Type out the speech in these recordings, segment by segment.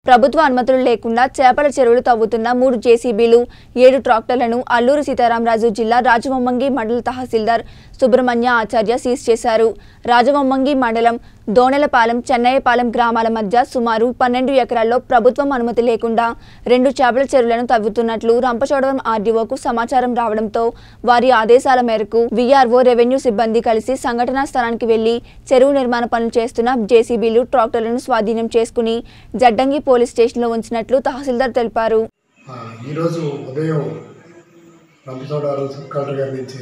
ప్రభుత్వ అనుమతులు లేకుండా చేపల చెరువులు తవ్వుతున్న మూడు జేసీబీలు ఏడు ట్రాక్టర్లను అల్లూరు సీతారామరాజు జిల్లా రాజవొమ్మంగి మండల తహసీల్దార్ సుబ్రహ్మణ్య ఆచార్య సీజ్ చేశారు రాజవొమ్మంగి మండలం దోణెలపాలెం చెన్నయ్యపాలెం గ్రామాల మధ్య సుమారు పన్నెండు ఎకరాల్లో ప్రభుత్వం అనుమతి లేకుండా రెండు చేపల చెరువులను తవ్వుతున్నట్లు రంపచోడవరం ఆర్డీఓకు సమాచారం రావడంతో వారి ఆదేశాల మేరకు వీఆర్ఓ రెవెన్యూ సిబ్బంది కలిసి సంఘటనా స్థలానికి వెళ్లి చెరువు నిర్మాణ పనులు చేస్తున్న జేసీబీలు ట్రాక్టర్లను స్వాధీనం చేసుకుని జడ్డంగి పోలీస్ స్టేషన్లో ఉంచినట్లు తహసీల్దార్ తెలిపారు ఆ, ఈరోజు ఉదయం రంపచోడవరం సబ్ కలెక్టర్ గారి నుంచి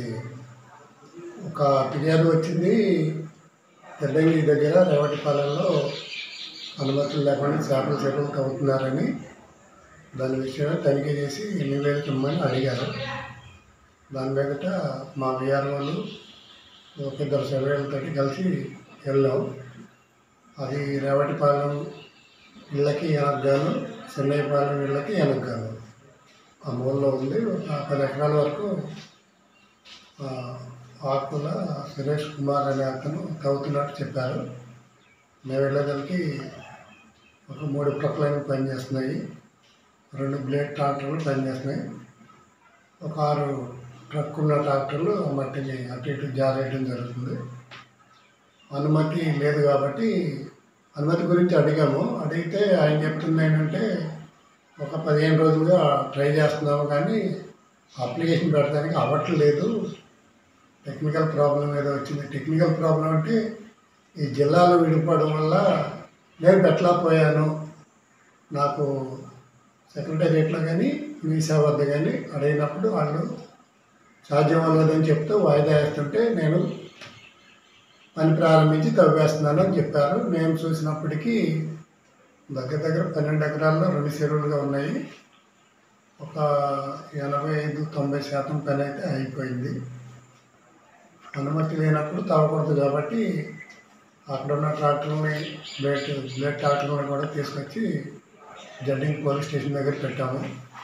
ఒక ఫిర్యాదు వచ్చింది తెల్లంగి దగ్గర రేవటిపాలెంలో అనుమతులు లేకుండా చేపల చెరువులు తవ్వుతున్నారని దాని విషయమే తనిఖీ చేసి నివేదిక ఇమ్మని అడిగారు దాని మీదట మా విఆర్ఓలు ఒక ఇద్దరు సర్వేలతో కలిసి వెళ్ళాం అది రేవటిపాలెం ఇళ్ళకి వెనక్గాను చెన్నైపాలెం ఇళ్ళకి వెనక్గాను ఆ మూలలో ఉంది ఒక పది ఎకరాల వరకు ఆ, ఆకుల సురేష్ కుమార్ అనే అతను తవ్వుతున్నట్టు చెప్పారు మేము వెళ్ళేదానికి ఒక మూడు ప్రొక్లైన్లు పనిచేస్తున్నాయి రెండు బ్లేడ్ ట్రాక్టర్లు పనిచేస్తున్నాయి ఒక ఆరు ట్రక్ ఉన్న ట్రాక్టర్లు ఆ మట్టిని అటు ఇటు జారేయడం జరుగుతుంది అనుమతి లేదు కాబట్టి అనుమతి గురించి అడిగాము అడిగితే ఆయన చెప్తుంది ఏంటంటే ఒక పదిహేను రోజులుగా ట్రై చేస్తున్నాము కానీ అప్లికేషన్ పెట్టడానికి అవ్వట్లేదు టెక్నికల్ ప్రాబ్లం ఏదో వచ్చింది టెక్నికల్ ప్రాబ్లం అంటే ఈ జిల్లాలో విడిపోవడం వల్ల నేను పెట్టలేకపోయాను నాకు సెక్రటేరియట్లో కానీ వీసా వద్ద కానీ అడిగినప్పుడు వాళ్ళు సాధ్యం అవ్వలేదని చెప్తూ వాయిదా వేస్తుంటే నేను పని ప్రారంభించి తవ్వేస్తున్నాను అని చెప్పారు నేను చూసినప్పటికీ దగ్గర దగ్గర పన్నెండు ఎకరాల్లో రెండు చెరువులుగా ఉన్నాయి ఒక ఎనభై ఐదు తొంభై శాతం పని అయితే అయిపోయింది అనుమతి లేనప్పుడు తవ్వకూడదు కాబట్టి అక్కడ ఉన్న ట్రాక్టర్ని బ్లేడ్ బ్లేడ్ ట్రాక్టర్ని కూడా తీసుకొచ్చి జడ్డింగ్ పోలీస్ స్టేషన్ దగ్గర పెట్టాము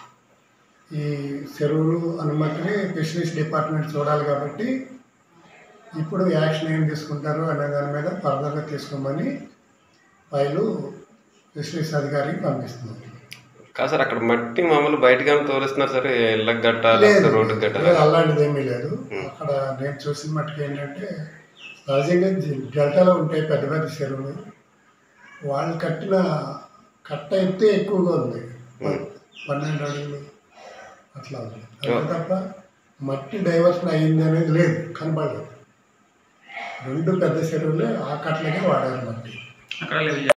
ఈ చెరువులు అనుమతిని ఫిషరీస్ డిపార్ట్మెంట్ చూడాలి కాబట్టి ఇప్పుడు యాక్షన్ ఏం తీసుకుంటారు అనే దాని మీద ఫర్దర్గా తీసుకోమని ఫైలు ఫిషరీస్ అధికారికి పంపిస్తున్నాం కాదు సార్ అక్కడ మట్టి మామూలు బయటగానే తోలిస్తున్నారు సార్ ఇళ్ళకి గట్ట లేదు లేకపోతే రోడ్డుకి గట్ట లేదు, అలాంటిది ఏమీ లేదు అక్కడ నేను చూసిన మట్టుకు ఏంటంటే సహజంగా జి- డెల్టాలో ఉంటాయి పెద్ద పెద్ద చెరువులు వాళ్ళు కట్టిన కట్ట ఎత్తే ఎక్కువగా ఉంది పన్నెండు అడుగులు అట్లా ఉంది అంతే తప్ప మట్టి డైవర్షన్ అయ్యింది అనేది లేదు కనపడలేదు రెండు పెద్ద చెరువులే ఆ కట్టలకే వాడారు మట్టి